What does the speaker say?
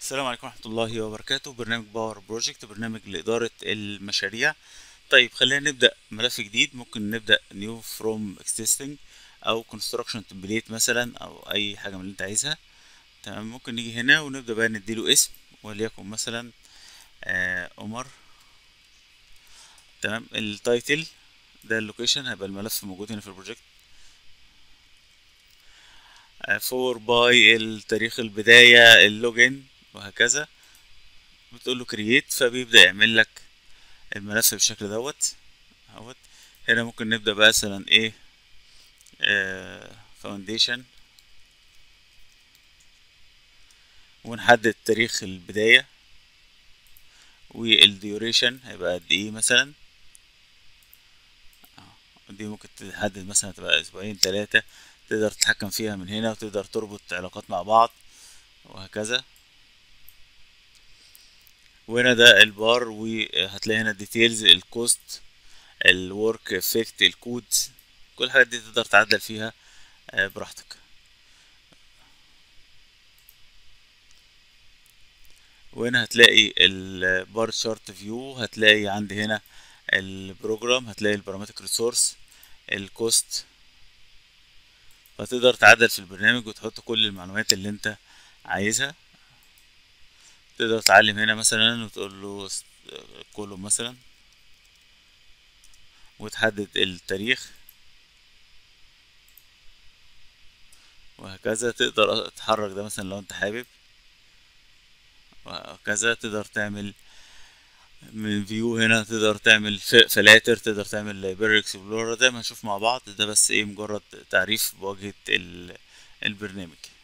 السلام عليكم ورحمة الله وبركاته برنامج باور بروجكت برنامج لإدارة المشاريع طيب خلينا نبدأ ملف جديد ممكن نبدأ new from existing أو construction template مثلا أو أي حاجة من اللي أنت عايزها تمام ممكن نيجي هنا ونبدأ بقى نديله اسم وليكن مثلا آه عمر تمام التايتل ده اللوكيشن هيبقى الملف موجود هنا في البروجكت فور باي التاريخ البداية اللوجن وهكذا بتقول له كرييت فبيبدأ يعمل لك الملف بالشكل دوت اهوت هنا ممكن نبدأ بقى مثلا ايه فاونديشن ونحدد تاريخ البداية والديوريشن هيبقى قد ايه مثلا دي ممكن تحدد مثلا تبقى اسبوعين ثلاثة تقدر تتحكم فيها من هنا وتقدر تربط علاقات مع بعض وهكذا وهنا ده البار وهتلاقي هنا ديتيلز الكوست الورك افكت الكود كل الحاجات دي تقدر تعدل فيها براحتك وهنا هتلاقي البار شارت فيو هتلاقي عندي هنا البروجرام هتلاقي البارامترك ريسورس الكوست فتقدر تعدل في البرنامج وتحط كل المعلومات اللي انت عايزها تقدر تعلم هنا مثلا وتقول له كله مثلا وتحدد التاريخ وهكذا تقدر تحرك ده مثلا لو انت حابب وهكذا تقدر تعمل من فيو هنا تقدر تعمل فلاتر تقدر تعمل لايبراري اكسبلورر زي ما هنشوف مع بعض ده بس ايه مجرد تعريف بواجهة البرنامج